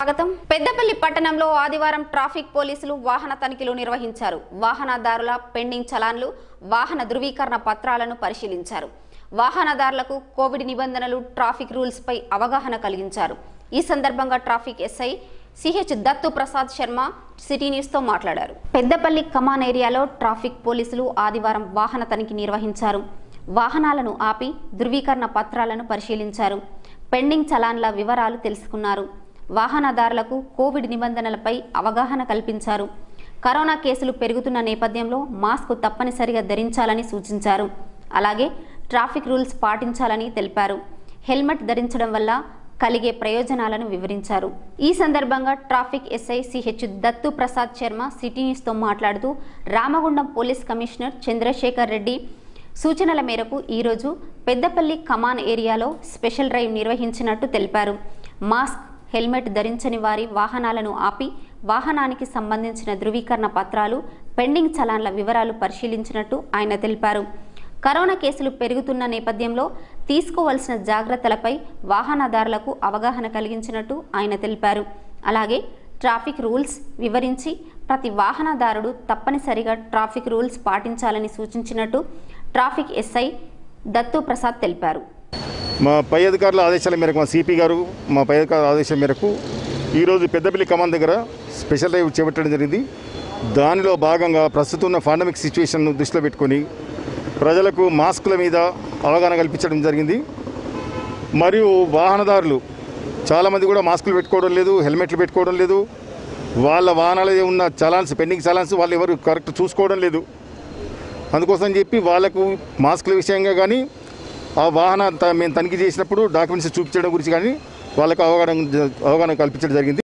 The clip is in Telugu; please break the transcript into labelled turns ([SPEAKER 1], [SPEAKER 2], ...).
[SPEAKER 1] స్వాగతం పెద్దపల్లి పట్టణంలో ఆదివారం ట్రాఫిక్ పోలీసులు వాహన తనిఖీలు నిర్వహించారు వాహనదారుల పెండింగ్ చలాన్లు వాహన ధృవీకరణ పత్రాలను పరిశీలించారు వాహనదారులకు కోవిడ్ నిబంధనలు ట్రాఫిక్ రూల్స్ పై అవగాహన కలిగించారు ఈ సందర్భంగా traffic SI CH Dattu Prasad Sharma city news తో మాట్లాడారు పెద్దపల్లి కమాన్ ఏరియాలో ట్రాఫిక్ పోలీసులు ఆదివారం వాహన తనిఖీ నిర్వహించారు వాహనాలను ఆపి ధృవీకరణ పత్రాలను పరిశీలించారు పెండింగ్ చలాన్ల వివరాలు తెలుసుకున్నారు వాహనదారులకు కోవిడ్ నిబంధనలపై అవగాహన కల్పించారు కరోనా కేసులు పెరుగుతున్న నేపథ్యంలో మాస్క్ తప్పనిసరిగా ధరించాలని సూచించారు అలాగే ట్రాఫిక్ రూల్స్ పాటించాలని తెలిపారు హెల్మెట్ ధరించడం వల్ల కలిగే ప్రయోజనాలను వివరించారు ఈ సందర్భంగా traffic SI CH Dattu Prasad Sharma city న్యూస్తో మాట్లాడుతూ రామగుండం పోలీస్ కమిషనర్ చంద్రశేఖర్ రెడ్డి సూచనల మేరకు ఈరోజు పెద్దపల్లి కమాన్ ఏరియాలో స్పెషల్ డ్రైవ్ నిర్వహించినట్టు తెలిపారు మాస్క్ హెల్మెట్ ధరించని వారి వాహనాలను ఆపి వాహనానికి సంబంధించిన ధృవీకరణ పత్రాలు పెండింగ్ చలాన్ల వివరాలు పరిశీలించినట్టు ఆయన తెలిపారు కరోనా కేసులు పెరుగుతున్న నేపథ్యంలో తీసుకోవాల్సిన జాగ్రత్తలపై వాహనదారులకు అవగాహన కలిగించినట్టు ఆయన తెలిపారు అలాగే ట్రాఫిక్ రూల్స్ వివరించి ప్రతి వాహనదారుడు తప్పనిసరిగా ట్రాఫిక్ రూల్స్ పాటించాలని సూచించినట్టు ట్రాఫిక్ ఎస్ఐ దత్తు ప్రసాద్ తెలిపారు
[SPEAKER 2] మా పై అధికారుల ఆదేశాల మేరకు మా సిపి గారు మా పై అధికారుల ఆదేశాల మేరకు ఈరోజు పెద్దపల్లి కమాన్ దగ్గర స్పెషల్ డ్రైవ్ చేపట్టడం జరిగింది దానిలో భాగంగా ప్రస్తుతం ఉన్న పాండమిక్ సిచ్యువేషన్ను దృష్టిలో పెట్టుకొని ప్రజలకు మాస్కుల మీద అవగాహన కల్పించడం జరిగింది మరియు వాహనదారులు చాలామంది కూడా మాస్కులు పెట్టుకోవడం లేదు హెల్మెట్లు పెట్టుకోవడం లేదు వాళ్ళ వాహనాల ఉన్న చలాన్స్ పెండింగ్ చలాన్స్ వాళ్ళు ఎవరు కరెక్ట్ చూసుకోవడం లేదు అందుకోసం చెప్పి వాళ్ళకు మాస్కుల విషయంగా కానీ ఆ వాహన త- మేము తనిఖీ చేసినప్పుడు డాక్యుమెంట్స్ చూపించడం గురించి కానీ వాళ్ళకు అవగాహన అవగాహన కల్పించడం జరిగింది